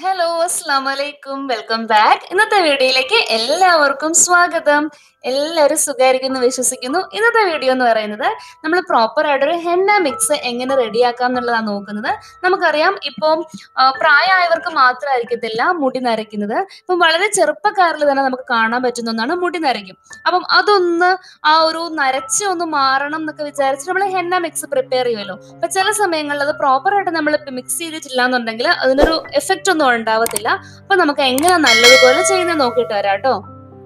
hello അസ്സാം വലൈക്കും welcome back ഇന്നത്തെ വീഡിയോയിലേക്ക് എല്ലാവർക്കും സ്വാഗതം എല്ലാവരും സുഖമായിരിക്കുന്നു വിശ്വസിക്കുന്നു ഇന്നത്തെ വീഡിയോ എന്ന് പറയുന്നത് നമ്മൾ പ്രോപ്പർ ആയിട്ടൊരു ഹെന്ന മിക്സ് എങ്ങനെ റെഡിയാക്കാം എന്നുള്ളതാണ് നോക്കുന്നത് നമുക്കറിയാം ഇപ്പം ആ, പ്രായമായവർക്ക് മാത്രമായിരിക്കത്തില്ല മുടി നരയ്ക്കുന്നത് ഇപ്പം വളരെ ചെറുപ്പക്കാരിൽ തന്നെ നമുക്ക് കാണാൻ പറ്റുന്ന ഒന്നാണ് മുടി നരയ്ക്കും അപ്പം അതൊന്ന് ആ ഒരു നരച്ച് ഒന്ന് മാറണം എന്നൊക്കെ വിചാരിച്ച് നമ്മൾ ഹെന്ന മിക്സ് പ്രിപ്പയർ ചെയ്യുമല്ലോ അപ്പൊ ചില സമയങ്ങളിൽ അത് പ്രോപ്പർ ആയിട്ട് നമ്മൾ മിക്സ് ചെയ്തിട്ടില്ല എന്നുണ്ടെങ്കിൽ അതിനൊരു എഫക്റ്റ് ഒന്നും ഉണ്ടാവത്തില്ല അപ്പൊ നമുക്ക് എങ്ങനെ നല്ലതുപോലെ ചെയ്യുന്നത് നോക്കിയിട്ട് വരാം കേട്ടോ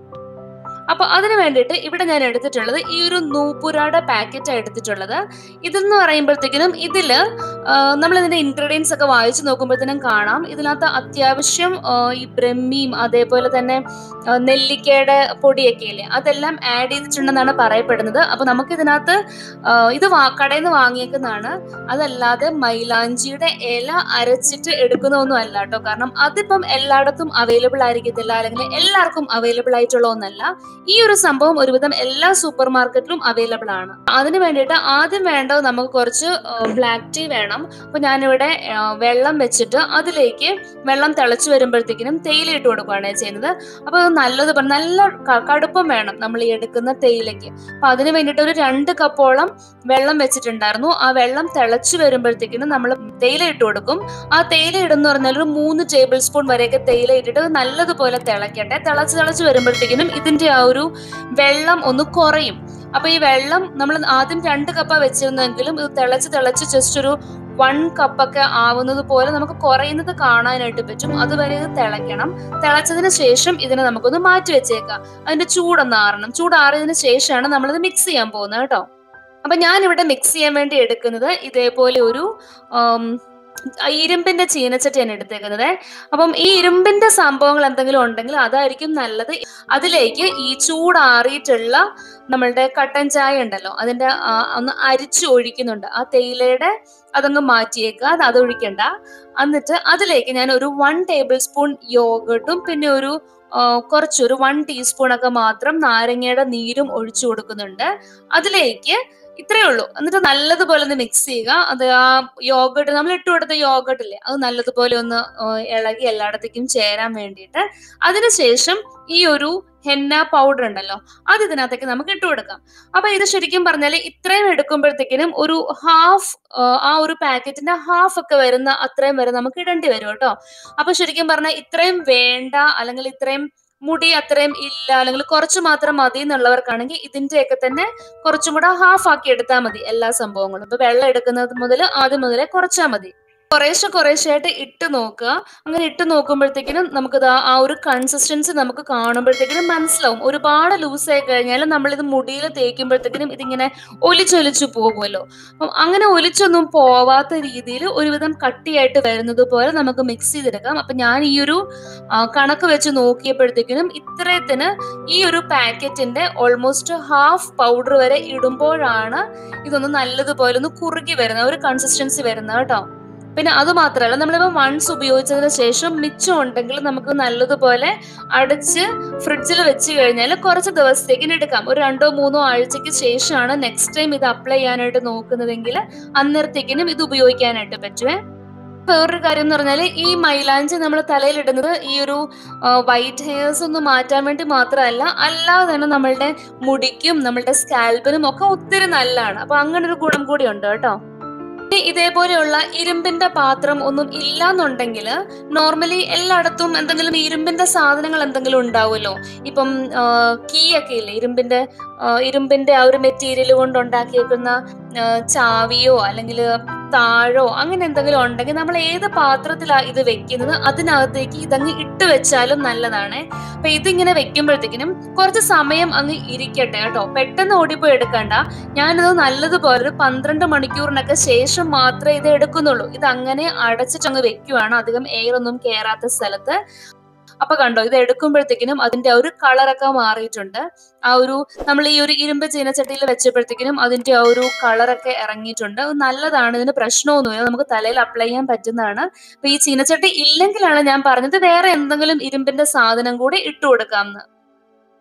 അപ്പൊ അതിന് വേണ്ടിയിട്ട് ഇവിടെ ഞാൻ എടുത്തിട്ടുള്ളത് ഈ ഒരു നൂപ്പുരയുടെ പാക്കറ്റ് എടുത്തിട്ടുള്ളത് ഇതെന്ന് പറയുമ്പോഴത്തേക്കിനും ഇതില് നമ്മൾ ഇതിന്റെ ഇൻഗ്രീഡിയൻസ് ഒക്കെ വായിച്ചു നോക്കുമ്പോഴത്തേനും കാണാം ഇതിനകത്ത് അത്യാവശ്യം ആ, ഈ ബ്രഹ്മിയും അതേപോലെ തന്നെ ആ, നെല്ലിക്കയുടെ പൊടിയൊക്കെ ഇല്ലേ അതെല്ലാം ആഡ് ചെയ്തിട്ടുണ്ടെന്നാണ് പറയപ്പെടുന്നത് അപ്പൊ നമുക്ക് ഇതിനകത്ത് ആ, ഇത് വാ- കടയിൽ നിന്ന് വാങ്ങിയേക്കുന്നതാണ് അതല്ലാതെ മൈലാഞ്ചിയുടെ ഇല അരച്ചിട്ട് എടുക്കുന്നതൊന്നും അല്ല കേട്ടോ കാരണം അതിപ്പം എല്ലായിടത്തും അവൈലബിൾ ആയിരിക്കത്തില്ല അല്ലെങ്കിൽ എല്ലാവർക്കും അവൈലബിൾ ആയിട്ടുള്ള ഒന്നല്ല ഈ ഒരു സംഭവം ഒരുവിധം എല്ലാ സൂപ്പർ മാർക്കറ്റിലും അവൈലബിൾ ആണ് അതിന് വേണ്ടിയിട്ട് ആദ്യം വേണ്ടത് നമുക്ക് കുറച്ച് ബ്ലാക്ക് ടീ വേണം അപ്പൊ ഞാനിവിടെ ആ, വെള്ളം വെച്ചിട്ട് അതിലേക്ക് വെള്ളം തിളച്ചു വരുമ്പോഴത്തേക്കിനും തേയില ഇട്ട് കൊടുക്കുകയാണ് ചെയ്യുന്നത് അപ്പൊ അത് നല്ലത് പറ- നല്ല ക- കടുപ്പം വേണം നമ്മൾ ഈ എടുക്കുന്ന തേയിലയ്ക്ക് അപ്പൊ അതിന് വേണ്ടിയിട്ട് ഒരു രണ്ട് കപ്പോളം വെള്ളം വെച്ചിട്ടുണ്ടായിരുന്നു ആ വെള്ളം തിളച്ചു വരുമ്പോഴത്തേക്കിനും നമ്മൾ തേയില ഇട്ട് കൊടുക്കും ആ തേയില ഇടുന്ന പറഞ്ഞാൽ ഒരു മൂന്ന് ടേബിൾ സ്പൂൺ വരെയൊക്കെ തേയില ഇട്ടിട്ട് അത് നല്ലതുപോലെ തിളക്കട്ടെ തിളച്ച് തിളച്ച് വരുമ്പോഴത്തേക്കിനും ഇതിന്റെ ആ ഒരു വെള്ളം ഒന്ന് കുറയും അപ്പൊ ഈ വെള്ളം നമ്മൾ ആദ്യം രണ്ട് കപ്പ വെച്ചിരുന്നെങ്കിലും ഇത് തിളച്ച് തിളച്ച് ജസ്റ്റ് ഒരു വൺ കപ്പൊക്കെ ആവുന്നത് പോലെ നമുക്ക് കുറയുന്നത് കാണാനായിട്ട് പറ്റും അതുവരെ ഇത് തിളയ്ക്കണം തിളച്ചതിന് ശേഷം ഇതിനെ നമുക്കൊന്ന് മാറ്റി വെച്ചേക്കാം അതിന്റെ ചൂടൊന്ന് ആറണം ചൂടാറിയതിന് ശേഷമാണ് നമ്മളിത് മിക്സ് ചെയ്യാൻ പോകുന്നത് കേട്ടോ അപ്പൊ ഞാൻ ഇവിടെ മിക്സ് ചെയ്യാൻ വേണ്ടി എടുക്കുന്നത് ഇതേപോലെ ഒരു ആം, ഇരുമ്പിന്റെ ചീനച്ചട്ടിയാണ് എടുത്തേക്കുന്നത് അപ്പം ഈ ഇരുമ്പിന്റെ സംഭവങ്ങൾ എന്തെങ്കിലും ഉണ്ടെങ്കിൽ അതായിരിക്കും നല്ലത് അതിലേക്ക് ഈ ചൂടാറിയിട്ടുള്ള നമ്മളുടെ കട്ടൻ ചായ ഉണ്ടല്ലോ അതിന്റെ ആ, ഒന്ന് അരിച്ചു ഒഴിക്കുന്നുണ്ട് ആ തേയിലയുടെ അതങ്ങ് മാറ്റിയേക്കുക അത് അത് ഒഴിക്കണ്ട എന്നിട്ട് അതിലേക്ക് ഞാൻ ഒരു വൺ ടേബിൾ സ്പൂൺ യോഗട്ടും പിന്നെ ഒരു ആ, കുറച്ചൊരു വൺ ടീസ്പൂൺ ഒക്കെ മാത്രം നാരങ്ങയുടെ നീരും ഒഴിച്ചു കൊടുക്കുന്നുണ്ട് അതിലേക്ക് ഇത്രയേ ഉള്ളൂ എന്നിട്ട് നല്ലതുപോലെ ഒന്ന് മിക്സ് ചെയ്യുക അത് ആ യോഗട്ട് നമ്മൾ ഇട്ട് കൊടുത്ത യോഗട്ട് ഇല്ലേ അത് നല്ലതുപോലെ ഒന്ന് ആ, ഇളകി എല്ലായിടത്തേക്കും ചേരാൻ വേണ്ടിയിട്ട് അതിനുശേഷം ഈ ഒരു ഹെന്ന പൗഡർ ഉണ്ടല്ലോ അത് ഇതിനകത്തേക്ക് നമുക്ക് ഇട്ട് കൊടുക്കാം അപ്പൊ ഇത് ശരിക്കും പറഞ്ഞാൽ ഇത്രയും എടുക്കുമ്പോഴത്തേക്കിനും ഒരു ഹാഫ് ആ ഒരു പാക്കറ്റിന്റെ ഹാഫ് ഒക്കെ വരുന്ന അത്രയും വരെ നമുക്ക് ഇടേണ്ടി വരും കേട്ടോ അപ്പൊ ശരിക്കും പറഞ്ഞാൽ ഇത്രയും വേണ്ട അല്ലെങ്കിൽ ഇത്രയും മുടി അത്രയും ഇല്ല അല്ലെങ്കിൽ കുറച്ച് മാത്രം മതി എന്നുള്ളവർക്കാണെങ്കിൽ ഇതിന്റെയൊക്കെ തന്നെ കുറച്ചും കൂടെ ഹാഫ് ആക്കി എടുത്താൽ മതി എല്ലാ സംഭവങ്ങളും ഇപ്പൊ വെള്ളം എടുക്കുന്നത് മുതൽ ആദ്യം മുതലേ കുറച്ചാൽ മതി കുറേശ്ശെ കുറേശ്ശെ ആയിട്ട് ഇട്ട് നോക്കുക അങ്ങനെ ഇട്ട് നോക്കുമ്പോഴത്തേക്കിനും നമുക്കിത് ആ- ആ ഒരു കൺസിസ്റ്റൻസി നമുക്ക് കാണുമ്പോഴത്തേക്കിനും മനസ്സിലാവും ഒരുപാട് ലൂസ് ആയി കഴിഞ്ഞാൽ നമ്മളിത് മുടിയിൽ തേക്കുമ്പോഴത്തേക്കിനും ഇതിങ്ങനെ ഒലിച്ചൊലിച്ചു പോകുമല്ലോ അപ്പം അങ്ങനെ ഒലിച്ചൊന്നും പോവാത്ത രീതിയിൽ ഒരുവിധം കട്ടിയായിട്ട് വരുന്നത് പോലെ നമുക്ക് മിക്സ് ചെയ്തെടുക്കാം അപ്പൊ ഞാൻ ഈ ഒരു ആ, കണക്ക് വെച്ച് നോക്കിയപ്പോഴത്തേക്കിനും ഇത്രയത്തിന് ഈ ഒരു പാക്കറ്റിന്റെ ഓൾമോസ്റ്റ് ഹാഫ് പൗഡർ വരെ ഇടുമ്പോഴാണ് ഇതൊന്ന് നല്ലതുപോലെ ഒന്ന് കുറുകി വരുന്ന ഒരു കൺസിസ്റ്റൻസി വരുന്നത് കേട്ടോ പിന്നെ അത് മാത്രമല്ല നമ്മളിപ്പോൾ വൺസ് ഉപയോഗിച്ചതിന് ശേഷം മിച്ചം ഉണ്ടെങ്കിൽ നമുക്ക് നല്ലതുപോലെ അടച്ച് ഫ്രിഡ്ജിൽ വെച്ച് കഴിഞ്ഞാൽ കുറച്ച് ദിവസത്തേക്കിന് എടുക്കാം ഒരു രണ്ടോ മൂന്നോ ആഴ്ചയ്ക്ക് ശേഷമാണ് നെക്സ്റ്റ് ടൈം ഇത് അപ്ലൈ ചെയ്യാനായിട്ട് നോക്കുന്നതെങ്കിൽ അന്നേരത്തേക്കിനും ഇത് ഉപയോഗിക്കാനായിട്ട് പറ്റുമേ വേറൊരു കാര്യം എന്ന് പറഞ്ഞാൽ ഈ മൈലാഞ്ചി നമ്മൾ തലയിലിടുന്നത് ഈ ഒരു വൈറ്റ് ഹെയർസ് ഒന്ന് മാറ്റാൻ വേണ്ടി മാത്രമല്ല അല്ലാതെ തന്നെ നമ്മളുടെ മുടിക്കും നമ്മളുടെ സ്കാൽപ്പിനും ഒക്കെ ഒത്തിരി നല്ലതാണ് അപ്പൊ അങ്ങനെ ഒരു ഗുണം കൂടി ഉണ്ട് കേട്ടോ ഇനി ഇതേപോലെയുള്ള ഇരുമ്പിന്റെ പാത്രം ഒന്നും ഇല്ലാന്നുണ്ടെങ്കിൽ നോർമലി എല്ലായിടത്തും എന്തെങ്കിലും ഇരുമ്പിന്റെ സാധനങ്ങൾ എന്തെങ്കിലും ഉണ്ടാവുമല്ലോ ഇപ്പം കീ ഒക്കെ ഇല്ലേ ഇരുമ്പിന്റെ ആ, ഇരുമ്പിന്റെ ആ ഒരു മെറ്റീരിയൽ കൊണ്ട് ഉണ്ടാക്കിയേക്കുന്ന ആ, ചാവിയോ അല്ലെങ്കിൽ താഴോ അങ്ങനെ എന്തെങ്കിലും ഉണ്ടെങ്കിൽ നമ്മൾ ഏത് പാത്രത്തിലാണ് ഇത് വെക്കുന്നത് അതിനകത്തേക്ക് ഇതങ്ങ് ഇട്ട് വെച്ചാലും നല്ലതാണ് അപ്പൊ ഇതിങ്ങനെ വെക്കുമ്പോഴത്തേക്കിനും കുറച്ച് സമയം അങ്ങ് ഇരിക്കട്ടെ കേട്ടോ പെട്ടെന്ന് ഓടിപ്പോയി എടുക്കണ്ട ഞാനിത് നല്ലതുപോലെ ഒരു പന്ത്രണ്ട് മണിക്കൂറിനൊക്കെ ശേഷം മാത്രമേ ഇത് എടുക്കുന്നുള്ളൂ ഇത് അങ്ങനെ അടച്ചിട്ടങ്ങ് വെക്കുവാണ് അധികം എയർ ഒന്നും കയറാത്ത സ്ഥലത്ത് അപ്പൊ കണ്ടോ ഇത് എടുക്കുമ്പോഴത്തേക്കിനും അതിന്റെ ആ ഒരു കളറൊക്കെ മാറിയിട്ടുണ്ട് ആ ഒരു നമ്മൾ ഈ ഒരു ഇരുമ്പ് ചീനച്ചട്ടിയിൽ വെച്ചപ്പോഴത്തേക്കിനും അതിന്റെ ആ ഒരു കളറൊക്കെ ഇറങ്ങിയിട്ടുണ്ട് അത് നല്ലതാണ് ഇതിന് പ്രശ്നമൊന്നുമില്ല നമുക്ക് തലയിൽ അപ്ലൈ ചെയ്യാൻ പറ്റുന്നതാണ് അപ്പൊ ഈ ചീനച്ചട്ടി ഇല്ലെങ്കിലാണ് ഞാൻ പറഞ്ഞത് വേറെ എന്തെങ്കിലും ഇരുമ്പിന്റെ സാധനം കൂടി ഇട്ടു കൊടുക്കാമെന്ന് ഈ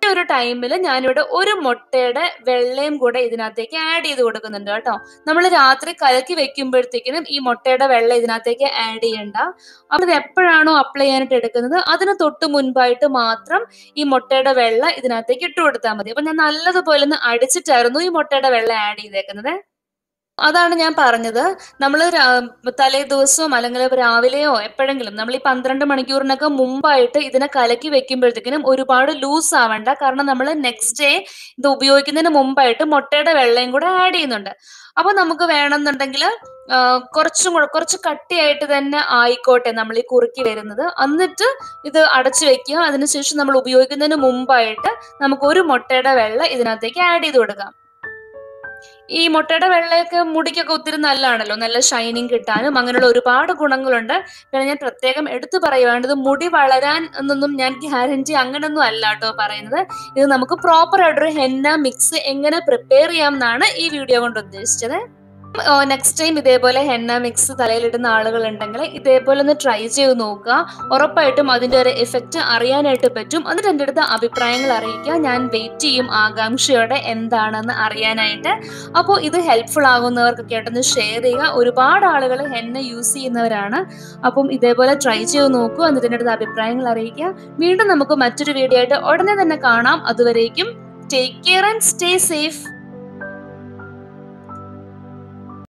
ഒരു ടൈമിൽ ഞാനിവിടെ ഒരു മുട്ടയുടെ വെള്ളയും കൂടെ ഇതിനകത്തേക്ക് ആഡ് ചെയ്ത് കൊടുക്കുന്നുണ്ട് കേട്ടോ നമ്മൾ രാത്രി കലക്കി വെക്കുമ്പോഴത്തേക്കിനും ഈ മുട്ടയുടെ വെള്ളം ഇതിനകത്തേക്ക് ആഡ് ചെയ്യണ്ട അപ്പോൾ ഇത് എപ്പോഴാണോ അപ്ലൈ ചെയ്യാനായിട്ട് എടുക്കുന്നത് അതിന് തൊട്ട് മുൻപായിട്ട് മാത്രം ഈ മുട്ടയുടെ വെള്ളം ഇതിനകത്തേക്ക് ഇട്ട് കൊടുത്താൽ മതി അപ്പൊ ഞാൻ നല്ലതുപോലെ ഒന്ന് അടിച്ചിട്ടായിരുന്നു ഈ മുട്ടയുടെ വെള്ളം ആഡ് ചെയ്തേക്കുന്നത് അതാണ് ഞാൻ പറഞ്ഞത് നമ്മൾ തലേ ദിവസവും അല്ലെങ്കിൽ രാവിലെയോ എപ്പോഴെങ്കിലും നമ്മൾ ഈ പന്ത്രണ്ട് മണിക്കൂറിനൊക്കെ മുമ്പായിട്ട് ഇതിനെ കലക്കി വെക്കുമ്പോഴത്തേക്കിനും ഒരുപാട് ലൂസ് ആവണ്ട കാരണം നമ്മൾ നെക്സ്റ്റ് ഡേ ഇത് ഉപയോഗിക്കുന്നതിന് മുമ്പായിട്ട് മുട്ടയുടെ വെള്ളയും കൂടെ ആഡ് ചെയ്യുന്നുണ്ട് അപ്പൊ നമുക്ക് വേണമെന്നുണ്ടെങ്കിൽ കുറച്ചും കൂടെ കുറച്ച് കട്ടിയായിട്ട് തന്നെ ആയിക്കോട്ടെ നമ്മൾ ഈ കുറുക്കി വരുന്നത് എന്നിട്ട് ഇത് അടച്ചു വെക്കുക അതിനുശേഷം നമ്മൾ ഉപയോഗിക്കുന്നതിന് മുമ്പായിട്ട് നമുക്ക് ഒരു മുട്ടയുടെ വെള്ളം ഇതിനകത്തേക്ക് ആഡ് ചെയ്ത് കൊടുക്കാം ഈ മുട്ടയുടെ വെള്ളയൊക്കെ മുടിക്കൊക്കെ ഒത്തിരി നല്ലതാണല്ലോ നല്ല ഷൈനിങ് കിട്ടാനും അങ്ങനെയുള്ള ഒരുപാട് ഗുണങ്ങളുണ്ട് പിന്നെ ഞാൻ പ്രത്യേകം എടുത്തു പറയുവാണ് ഇത് മുടി വളരാൻ എന്നൊന്നും ഞാൻ ഗ്യാരണ്ടി അങ്ങനൊന്നും അല്ല കേട്ടോ പറയുന്നത് ഇത് നമുക്ക് പ്രോപ്പർ ആയിട്ടൊരു ഹെന്ന മിക്സ് എങ്ങനെ പ്രിപ്പയർ ചെയ്യാം എന്നാണ് ഈ വീഡിയോ കൊണ്ട് ഉദ്ദേശിച്ചത് നെക്സ്റ്റ് ടൈം ഇതേപോലെ ഹെന്ന മിക്സ് തലയിലിടുന്ന ആളുകൾ ഉണ്ടെങ്കിൽ ഇതേപോലെ ഒന്ന് ട്രൈ ചെയ്ത് നോക്കുക ഉറപ്പായിട്ടും അതിന്റെ ഒരു എഫക്റ്റ് അറിയാനായിട്ട് പറ്റും എന്നിട്ട് എൻ്റെ അടുത്ത് അഭിപ്രായങ്ങൾ അറിയിക്കുക ഞാൻ വെയിറ്റ് ചെയ്യും ആകാംക്ഷയോടെ എന്താണെന്ന് അറിയാനായിട്ട് അപ്പോൾ ഇത് ഹെൽപ്ഫുൾ ആകുന്നവർക്കൊക്കെ ആയിട്ടൊന്ന് ഷെയർ ചെയ്യുക ഒരുപാട് ആളുകൾ ഹെന്ന യൂസ് ചെയ്യുന്നവരാണ് അപ്പം ഇതേപോലെ ട്രൈ ചെയ്ത് നോക്കൂ എന്നിട്ട് എൻ്റെ അടുത്ത് അഭിപ്രായങ്ങൾ അറിയിക്കുക വീണ്ടും നമുക്ക് മറ്റൊരു വീഡിയോ ആയിട്ട് ഉടനെ തന്നെ കാണാം അതുവരേക്കും take care and stay safe